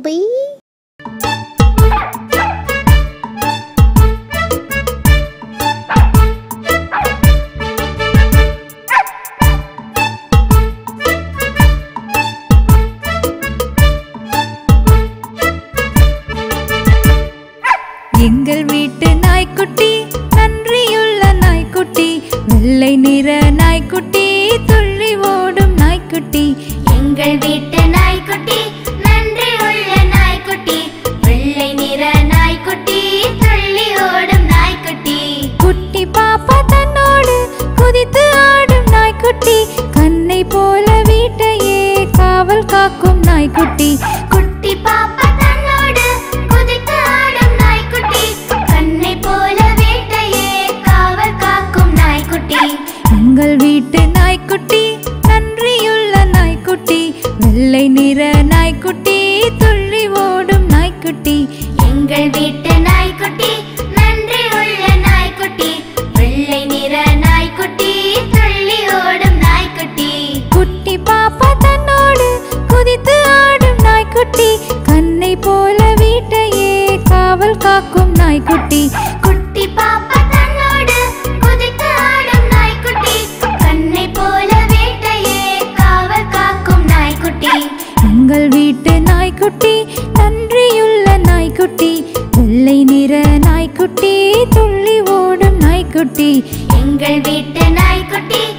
baby எங்கள் வீட்டு நாய்க்குட்டி நன்றியுள்ள நாய்க்குட்டி வெள்ளை நிற நாய்க்குட்டி துள்ளி ஓடும் நாய்க்குட்டி எங்கள் வீட்டு நாய்க்குட்டி நன்றி உள்ள நாய்க்குட்டி வெள்ளை நிற நாய்க்குட்டி துள்ளி ஓடும் நாய்க்குட்டி குட்டி பாப்பா தன்னோடு குதித்து ஆடும் நாய்க்குட்டி கண்ணை போல வீட்டையே காவல் காக்கும் நாய்க்குட்டி குட்டி பாப்பா தன்னோடு குதித்து ஆடும் நாய்க்குட்டி கண்ணை போல வேட்டையே காவல் காக்கும் நாய்க்குட்டி எங்கள் வீட்டு நாய்க்குட்டி நன்றியுள்ள நாய்க்குட்டி வெள்ளை நிற நாய்க்குட்டி துள்ளி ஓடும் நாய்க்குட்டி எங்கள் வீட்டு நாய்க்குட்டி நன்றி உள்ள நாய்க்குட்டி வெள்ளை நிற நாய்க்குட்டி துள்ளி ஓடும் நாய்க்குட்டி குட்டி பாப்பா தன்னோடு குதித்து ஆடும் நாய்க்குட்டி கண்ணை போல வீட்டையே காவல் காக்கும் நாய்க்குட்டி குட்டி பாப்பா தன்னோடு குதித்து ஆடும் நாய்க்குட்டி கண்ணை போல வேட்டையே காவல் காக்கும் நாய்க்குட்டி எங்கள் வீட்டு நாய்க்குட்டி நன்றியுள்ள நாய்க்குட்டி வெள்ளை நிற நாய்க்குட்டி துள்ளி ஓடும் நாய்க்குட்டி எங்கள் வீட்டு நாய்க்குட்டி